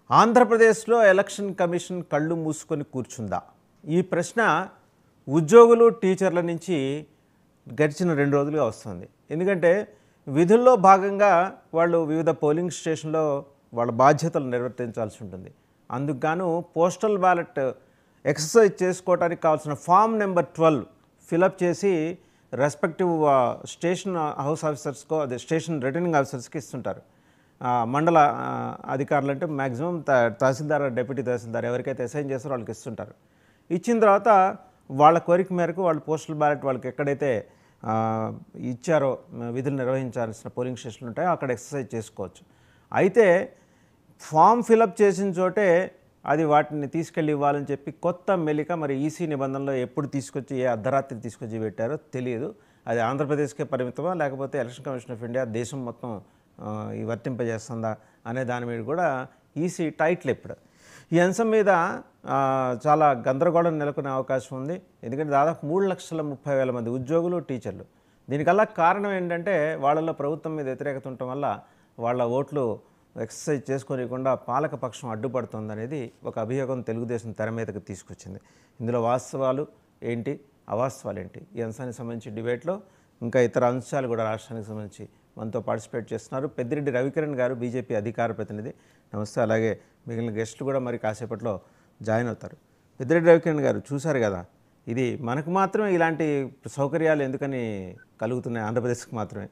ఆంధ్రప్రదేశ్లో election commission కళ్ళు మూసుకొని కూర్చుందా ఈ ప్రశ్న ఉద్యోగులు టీచర్ల నుంచి గడిచిన రెండు రోజులుగా వస్తుంది ఎందుకంటే విధుల్లో భాగంగా వాళ్ళు వివిధ పోలింగ్ స్టేషన్లో వాళ్ళ బాధ్యతలు నిర్వర్తించాల్సి ఉంటుంది అందుకు గాను పోస్టల్ బ్యాలెట్ ఎక్సర్సైజ్ చేసుకోవడానికి కావాల్సిన ఫామ్ నెంబర్ ట్వెల్వ్ ఫిలప్ చేసి రెస్పెక్టివ్ స్టేషన్ హౌస్ ఆఫీసర్స్కో అదే స్టేషన్ రిటర్నింగ్ ఆఫీసర్స్కి ఇస్తుంటారు ఆ, మండల ఆ, అధికారులు అంటే మ్యాక్సిమం తహసీల్దార్ డిప్యూటీ తహసీల్దార్ ఎవరికైతే అసైన్ చేస్తారో వాళ్ళకి ఇస్తుంటారు ఇచ్చిన తర్వాత వాళ్ళ కోరిక మేరకు వాళ్ళు పోస్టల్ బ్యాలెట్ వాళ్ళకి ఎక్కడైతే ఆ, ఇచ్చారో విధులు నిర్వహించాల్సిన పోలింగ్ స్టేషన్లు ఉంటాయో అక్కడ ఎక్సర్సైజ్ చేసుకోవచ్చు అయితే ఫామ్ ఫిలప్ చేసిన చోటే అది వాటిని తీసుకెళ్ళి ఇవ్వాలని చెప్పి కొత్త మెలిక మరి ఈసీ నిబంధనలో ఎప్పుడు తీసుకొచ్చి ఏ అర్ధరాత్రి తీసుకొచ్చి పెట్టారో తెలియదు అది ఆంధ్రప్రదేశ్కే పరిమితమా లేకపోతే ఎలక్షన్ కమిషన్ ఆఫ్ ఇండియా దేశం మొత్తం ఆ, ఈ వర్తింపజేస్తుందా అనే దాని మీద కూడా ఈసీ టైట్లు ఇప్పుడు ఈ అంశం మీద ఆ, చాలా గందరగోళం నెలకొనే అవకాశం ఉంది ఎందుకంటే దాదాపు మూడు లక్షల ముప్పై వేల మంది ఉద్యోగులు టీచర్లు దీనికల్లా కారణం ఏంటంటే వాళ్ళలో ప్రభుత్వం మీద వ్యతిరేకత ఉండటం వల్ల వాళ్ళ ఓట్లు ఎక్సర్సైజ్ చేసుకోనికుండా పాలక పక్షం అడ్డుపడుతుంది అనేది ఒక అభియోగం తెలుగుదేశం తెర మీదకి తీసుకొచ్చింది ఇందులో వాస్తవాలు ఏంటి అవాస్తవాలు ఏంటి ఈ అంశానికి సంబంధించి డిబేట్లో ఇంకా ఇతర అంశాలు కూడా రాష్ట్రానికి సంబంధించి మనతో పార్టిసిపేట్ చేస్తున్నారు పెద్దిరెడ్డి రవికిరణ్ గారు బీజేపీ అధికార ప్రతినిధి నమస్తే అలాగే మిగిలిన గెస్టులు కూడా మరి కాసేపట్లో జాయిన్ అవుతారు పెద్దిరెడ్డి రవికిరణ్ గారు చూశారు కదా ఇది మనకు మాత్రమే ఇలాంటి సౌకర్యాలు ఎందుకని కలుగుతున్నాయి ఆంధ్రప్రదేశ్కి మాత్రమే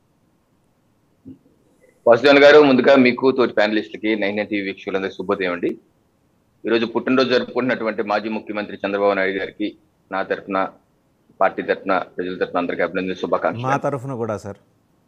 వాసుదేవన్ గారు ముందుగా మీకు తోటి ప్యానలిస్టులకి నైన్ టీవీ వీక్షకులందరికీ శుభోదయం అండి ఈరోజు పుట్టినరోజు జరుపుకుంటున్నటువంటి మాజీ ముఖ్యమంత్రి చంద్రబాబు నాయుడు గారికి నా తరఫున పార్టీ తరఫున ప్రజల తరఫున అందరికీ అభినందన మా శుభాకాంక్షలు తరఫున కూడా సార్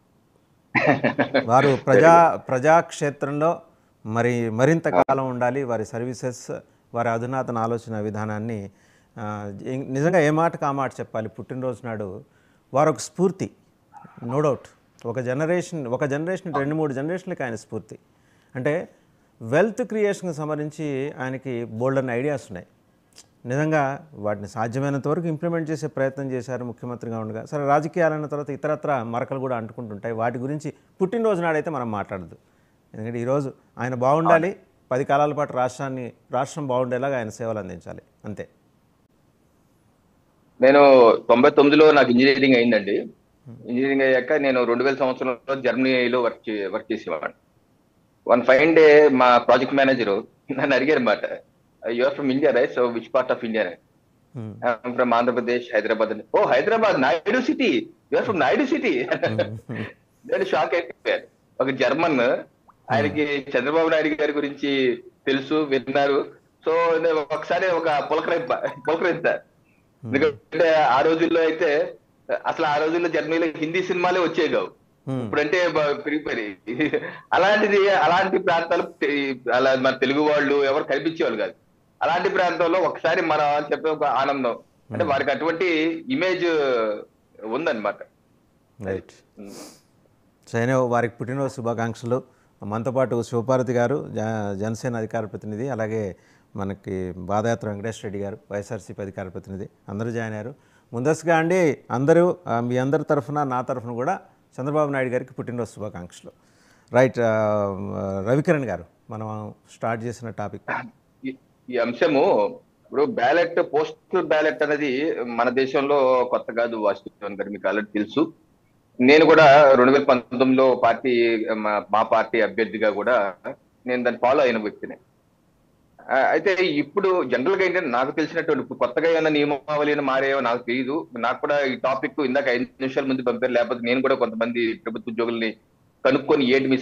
వారు ప్రజా ప్రజాక్షేత్రంలో మరి మరింత కాలం ఉండాలి వారి సర్వీసెస్ వారి అధునాతన ఆలోచన విధానాన్ని ఆ, ఇం- నిజంగా ఏ మాటకు ఆ మాట చెప్పాలి పుట్టినరోజు నాడు వారు ఒక స్ఫూర్తి నో డౌట్ ఒక జనరేషన్ ఒక జనరేషన్ రెండు మూడు జనరేషన్లకి ఆయన స్ఫూర్తి అంటే వెల్త్ క్రియేషన్కి సంబంధించి ఆయనకి బోల్డ్ అనే ఐడియాస్ ఉన్నాయి నిజంగా వాటిని సాధ్యమైనంత వరకు ఇంప్లిమెంట్ చేసే ప్రయత్నం చేశారు ముఖ్యమంత్రిగా ఉండగా సరే రాజకీయాలన్న తర్వాత ఇతరత్ర మరకలు కూడా అంటుకుంటుంటాయి వాటి గురించి పుట్టినరోజు నాడైతే మనం మాట్లాడదు ఎందుకంటే ఈరోజు ఆయన బాగుండాలి పది కాలాల పాటు రాష్ట్రాన్ని రాష్ట్రం బాగుండేలాగా ఆయన సేవలు అందించాలి అంతే నేను తొంభై తొమ్మిదిలో నాకు ఇంజనీరింగ్ అయిందండి ఇంజనీరింగ్ అయ్యాక నేను రెండు వేల సంవత్సరంలో జర్మనీలో వర్క్ చే వర్క్ చేసేవాడిని వన్ ఫైన్ డే మా ప్రాజెక్ట్ మేనేజర్ నన్ను అడిగారు అనమాట you're from India right so which part of India Hmm. From Andhra Pradesh Hyderabad అని ఓ Hyderabad Naidu city you're from Naidu city నేను షాక్ అయిపోయాను ఒక జర్మన్ ఆయనకి చంద్రబాబు నాయుడు గారి గురించి తెలుసు విన్నారు సో నేను ఒకసారి ఒక పులకరింప పులకరింత ఎందుకంటే ఆ రోజుల్లో అయితే అసలు ఆ రోజుల్లో జర్మనీలో హిందీ సినిమాలే వచ్చేవి కావు Hmm. ఇప్పుడంటే బ- పెరిగిపోయి అలాంటిది అలాంటి ప్రాంతాలు తె- అలా మన తెలుగు వాళ్ళు ఎవరు కనిపించేవాళ్ళు కాదు అలాంటి ప్రాంతంలో ఒకసారి మనం అని చెప్పే ఒక ఆనందం అంటే వారికి అటువంటి ఇమేజ్ ఉందన్నమాట రైట్ సైన వారికి పుట్టినరోజు శుభాకాంక్షలు మనతో పాటు శివపార్వతి గారు జ- జనసేన అధికార ప్రతినిధి అలాగే మనకి పాదయాత్ర వెంకటేశ్వర రెడ్డి గారు వైఎస్ఆర్సీపీ అధికార ప్రతినిధి అందరూ జాయిన్ అయ్యారు ముందస్తుగా అండి అందరూ ఆ, మీ అందరి తరఫున నా తరఫున కూడా చంద్రబాబు నాయుడు గారికి పుట్టినరోజు శుభాకాంక్షలు రైట్ ఆ, రవికిరణ్ గారు మనం స్టార్ట్ చేసిన టాపిక్ ఈ- ఈ అంశము ఇప్పుడు బ్యాలెట్ పోస్టల్ బ్యాలెట్ అనేది మన దేశంలో కొత్త కాదు వాస్తవం గారు మీకు ఆల్రెడీ తెలుసు నేను కూడా రెండు వేల పంతొమ్మిదిలో పార్టీ మా- మా పార్టీ అభ్యర్థిగా కూడా నేను దాన్ని ఫాలో అయిన వ్యక్తిని ఆ, అయితే ఇప్పుడు జనరల్ గా ఏంటంటే నాకు తెలిసినటువంటి ఇప్పుడు కొత్తగా ఏమైనా నియమావళి మారేవో నాకు తెలియదు నాకు కూడా ఈ టాపిక్ ఇందాక ఐదు నిమిషాల ముందు పంపారు లేకపోతే నేను కూడా కొంతమంది ప్రభుత్వ ఉద్యోగుల్ని కనుక్కొని ఏంటి మీ